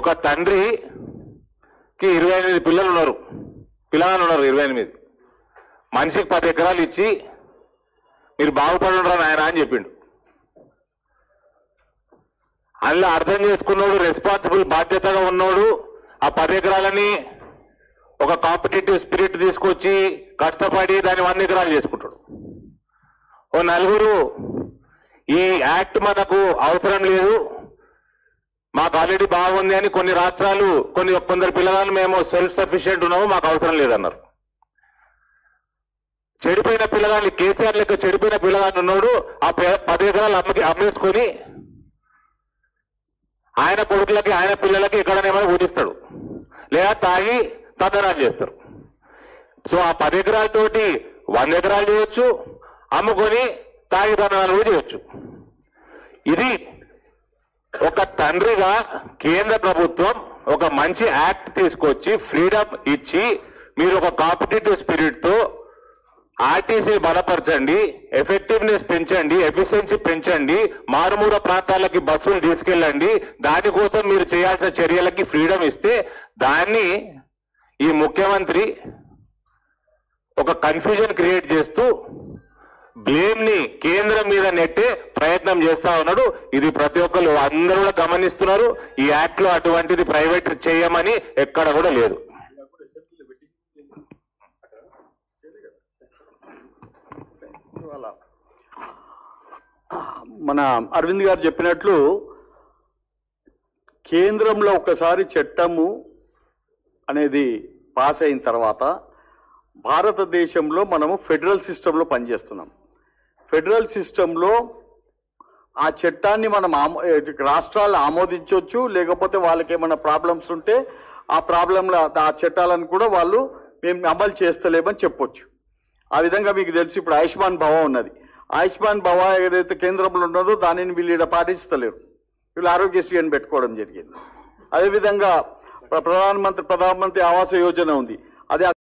ఒక తండ్రికి ఇరవై ఎనిమిది పిల్లలు ఉన్నారు పిల్లలు ఉన్నారు ఇరవై ఎనిమిది మనిషికి పది ఎకరాలు ఇచ్చి మీరు బాగుపడుండ్రా నాయన అని చెప్పిండు అందులో అర్థం చేసుకున్నోడు రెస్పాన్సిబుల్ బాధ్యతగా ఉన్నోడు ఆ పది ఎకరాలని ఒక కాంపిటేటివ్ స్పిరిట్ తీసుకొచ్చి కష్టపడి దాన్ని వంద ఎకరాలు చేసుకుంటాడు ఓ నలుగురు ఈ యాక్ట్ మనకు అవసరం లేదు మాకు ఆల్రెడీ బాగుంది అని కొన్ని రాష్ట్రాలు కొన్ని కొందరు పిల్లగాళ్ళు మేము సెల్ఫ్ సఫిషియెంట్ ఉన్నాము మాకు అవసరం లేదన్నారు చెడిపోయిన పిల్లగాళ్ళు కేసీఆర్ లెక్క చెడిపోయిన పిల్లగాళ్ళు ఉన్నాడు ఆ పే- పది ఎకరాలు అమ్మకి అమ్మేసుకొని ఆయన కొడుకులకి ఆయన పిల్లలకి ఎక్కడనేమైనా ఊడిస్తాడు లేదా తాగి తందనాలు చేస్తారు సో ఆ పది ఎకరాలతోటి వంద ఎకరాలు చేయొచ్చు అమ్ముకొని తాగి తందనాలు కూడా చేయొచ్చు ఇది ఒక తండ్రిగా కేంద్ర ప్రభుత్వం ఒక మంచి యాక్ట్ తీసుకొచ్చి ఫ్రీడమ్ ఇచ్చి మీరు ఒక కాంపిటేటివ్ స్పిరిట్ తో ఆర్టీసీ బలపరచండి ఎఫెక్టివ్నెస్ పెంచండి ఎఫిషియన్సీ పెంచండి మారుమూల ప్రాంతాలకి బస్సులు తీసుకెళ్ళండి దానికోసం మీరు చేయాల్సిన చర్యలకి ఫ్రీడమ్ ఇస్తే దాన్ని ఈ ముఖ్యమంత్రి ఒక కన్ఫ్యూజన్ క్రియేట్ చేస్తూ బ్లేమ్ ని కేంద్రం మీద నెట్టే ప్రయత్నం చేస్తా ఉన్నాడు ఇది ప్రతి ఒక్కరు అందరూ కూడా గమనిస్తున్నారు ఈ యాక్ట్ లో అటువంటిది ప్రైవేట్ చేయమని ఎక్కడ కూడా లేదు ఇవాళ మన అరవింద్ గారు చెప్పినట్లు కేంద్రంలో ఒకసారి చట్టము అనేది పాస్ అయిన తర్వాత భారతదేశంలో మనము ఫెడరల్ సిస్టంలో పనిచేస్తున్నాం ఫెడరల్ సిస్టంలో ఆ చట్టాన్ని మనం ఆమో రాష్ట్రాలు ఆమోదించవచ్చు లేకపోతే వాళ్ళకి ఏమైనా ప్రాబ్లమ్స్ ఉంటే ఆ ప్రాబ్లంల ఆ చట్టాలను కూడా వాళ్ళు మేము అమలు చేస్తలేమని చెప్పొచ్చు ఆ విధంగా మీకు తెలుసు ఇప్పుడు ఆయుష్మాన్ భవ ఉన్నది ఆయుష్మాన్ భవ ఏదైతే కేంద్రంలో ఉన్నదో దానిని వీళ్ళు ఈడ పాటిస్తలేరు వీళ్ళు ఆరోగ్యశ్రీ అని పెట్టుకోవడం జరిగింది అదేవిధంగా ప్ర- ప్రధానమంత్రి ప్రధానమంత్రి ఆవాస యోజన ఉంది అది